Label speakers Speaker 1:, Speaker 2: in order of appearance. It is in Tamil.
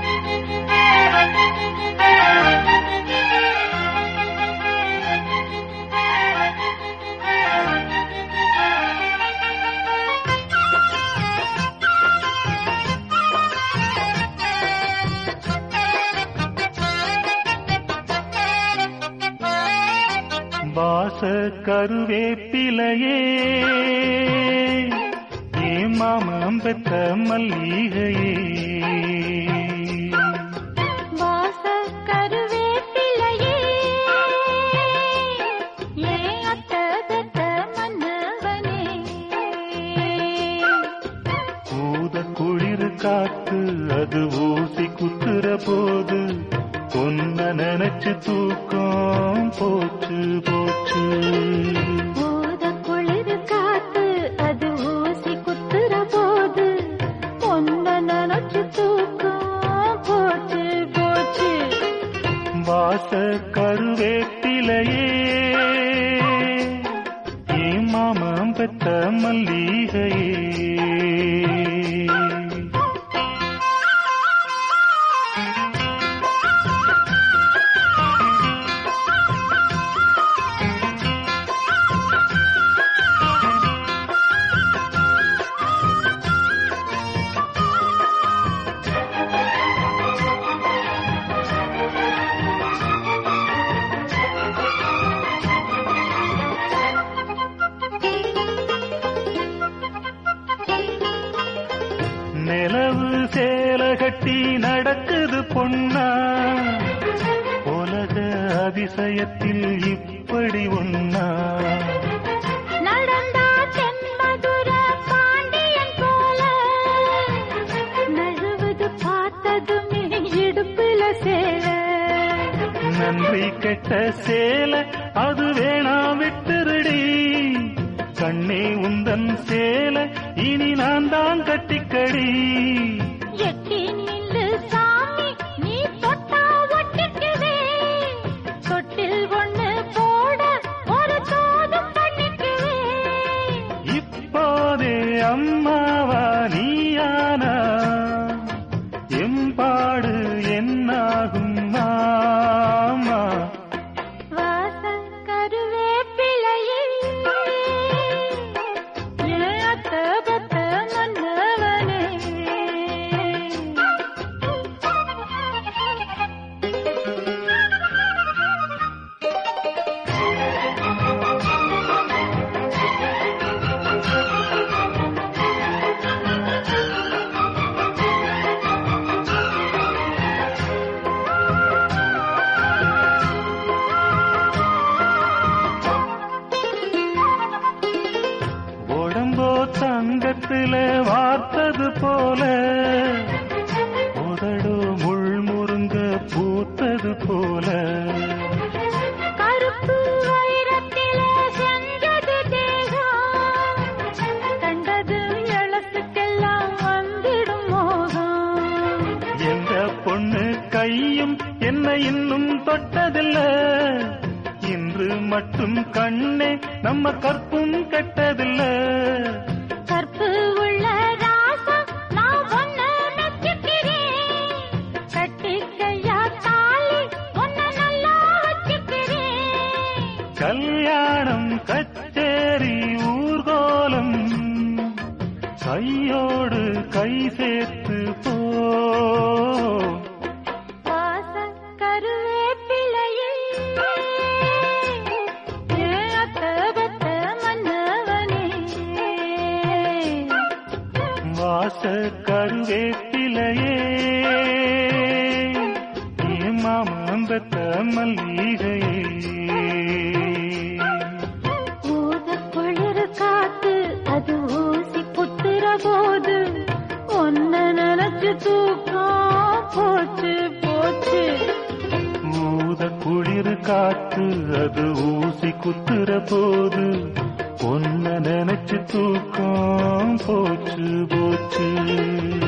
Speaker 1: வாச கருவேப்பிலையே ஏமாமம் பெற்ற மல்லிகையே
Speaker 2: வாச கருவேப்பிலையே ஏன் அத்த பெத்த மன்னவனே
Speaker 1: ஊத குளிர் காத்து அது ஊசி குத்துற போது பொன்ன நினைச்சு தூக்கம் போச்சு போச்சு
Speaker 2: ஊத குளிர் காத்து அது ஊசி குத்துற போது பொன்ன நினைச்சு தூக்கம் போச்சு போச்சு
Speaker 1: வாச கருவேப்பிலையே ஏமாமம் பெற்ற மல்லிகையே நிலவு சேல கட்டி நடக்குது பொன்னா உலக அதிசயத்தில் இப்படி ஒன்னா
Speaker 2: நடந்தா தென்மதுர பாண்டியன் போல நழுவுது பார்த்ததுமே இடுப்புல சேர
Speaker 1: நன்றி கெட்ட சேல அது வேணா விட்டுருடி கண்ணே உந்தன் சேல இனி நான் தான் கட்டிக்கடி
Speaker 2: எட்டி நில்லு சாமி நீ தொட்டா ஒட்டிக்குதே தொட்டில் ஒண்ணு போட ஒரு தோதும் பண்ணிக்குதே
Speaker 1: இப்போதே அம்மாவா நீயானா எம்பாடு என்னாகும் மாமா
Speaker 2: வாசம் கருவேப்பிலையே ஏன் அத்த பத்த மன்னவனே
Speaker 1: உடம்போ தங்கத்துல வார்த்தது போல உதடோ முள் முருங்க பூத்தது போல
Speaker 2: கருப்பு வைரத்திலே செஞ்சது தேகம் கண்டது எழத்துக்கெல்லாம் வந்திடும் மோகம்
Speaker 1: எந்த பொண்ணு கையும் என்ன இன்னும் தொட்டதில்ல இன்று மட்டும் கண்ணே நம்ம கற்பும் கெட்டதில்ல
Speaker 2: கற்பு உள்ள ராசம் நான் ஒன்ன மெச்சுக்கிறேன் கட்டிக்கையா தாலி ஒன்ன நல்லா வச்சுக்கிறேன்
Speaker 1: கல்யாணம் கச்சேரி ஊர்கோலம் கையோடு கை சேர்த்து போ
Speaker 2: வாசம் கருவேப்பிலையே ஏன் அத்த பத்த மன்னவனே
Speaker 1: வாச கருவேப்பிலையே ஏமாமந்தத்த மல்லிகையே
Speaker 2: ஊத குளிர் காத்து அது ஊசி குத்துற போது ஒன்ன நினைச்சு தூக்கம் போச்சு போச்சு
Speaker 1: ஊத குளிர் காத்து அது ஊசி குத்துற போது பொன்ன நினைச்சு தூக்கம் போச்சு போச்சு